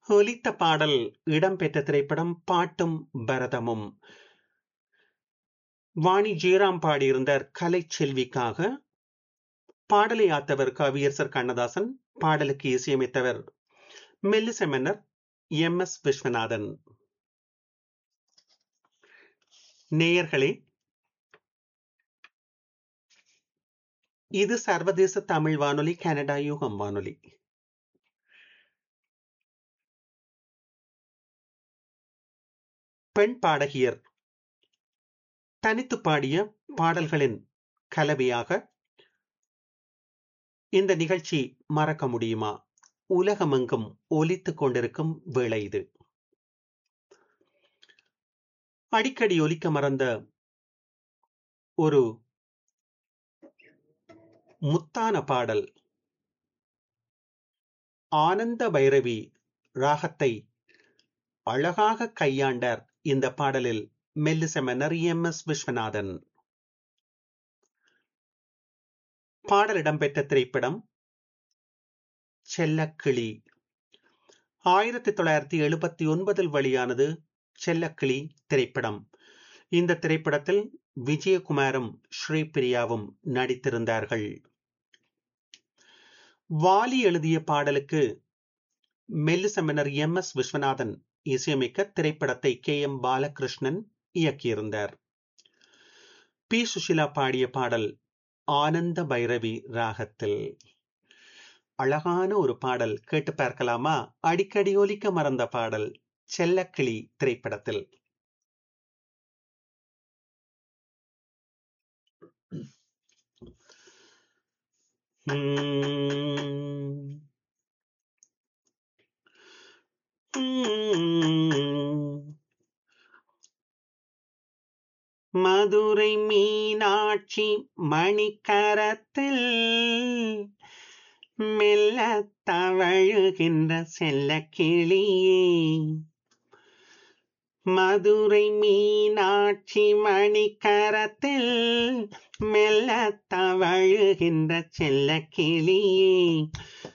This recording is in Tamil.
ஒலித்த பாடல் இடம்பெற்ற திரைப்படம் பாட்டும் பரதமும் வாணி ஜெயராம் பாடியிருந்தார் கலைச்செல்விக்காக பாடலை ஆத்தவர் கவியரசர் கண்ணதாசன் பாடலுக்கு இசையமைத்தவர் மெல்லிசை மன்னர் எம் எஸ் விஸ்வநாதன் நேயர்களே இது சர்வதேச தமிழ் வானொலி கனடா யூகம் வானொலி பெண் பாடகியர் தனித்து பாடிய பாடல்களின் கலவையாக இந்த நிகழ்ச்சி மறக்க முடியுமா உலகமெங்கும் ஒலித்துக் கொண்டிருக்கும் வேளை இது அடிக்கடி ஒலிக்க மறந்த ஒரு முத்தான பாடல் ஆனந்த பைரவி ராகத்தை அழகாக கையாண்டார் இந்த பாடலில் மெல்லிசெமனர் எம் எஸ் விஸ்வநாதன் பாடல் இடம்பெற்ற திரைப்படம் செல்லக்கிளி ஆயிரத்தி தொள்ளாயிரத்தி எழுபத்தி ஒன்பதில் வெளியானது செல்லக்கிளி திரைப்படம் இந்த திரைப்படத்தில் விஜயகுமாரும் ஸ்ரீபிரியாவும் நடித்திருந்தார்கள் வாலி எழுதிய பாடலுக்கு மெல்லிசெமனர் எம் எஸ் விஸ்வநாதன் இசையமைக்க திரைப்படத்தை கே எம் பாலகிருஷ்ணன் இயக்கியிருந்தார் பி சுஷிலா பாடிய பாடல் ஆனந்த பைரவி ராகத்தில் அழகான ஒரு பாடல் கேட்டு பார்க்கலாமா அடிக்கடி ஒலிக்க மறந்த பாடல் செல்லக்கிளி திரைப்படத்தில் மதுரை மீனாட்சி மணிக்கரத்தில் மெல்ல தவழுகின்ற செல்ல கிளியே மதுரை மீனாட்சி மணிக்கரத்தில் மெல்ல தவழுகின்ற செல்ல கிளியே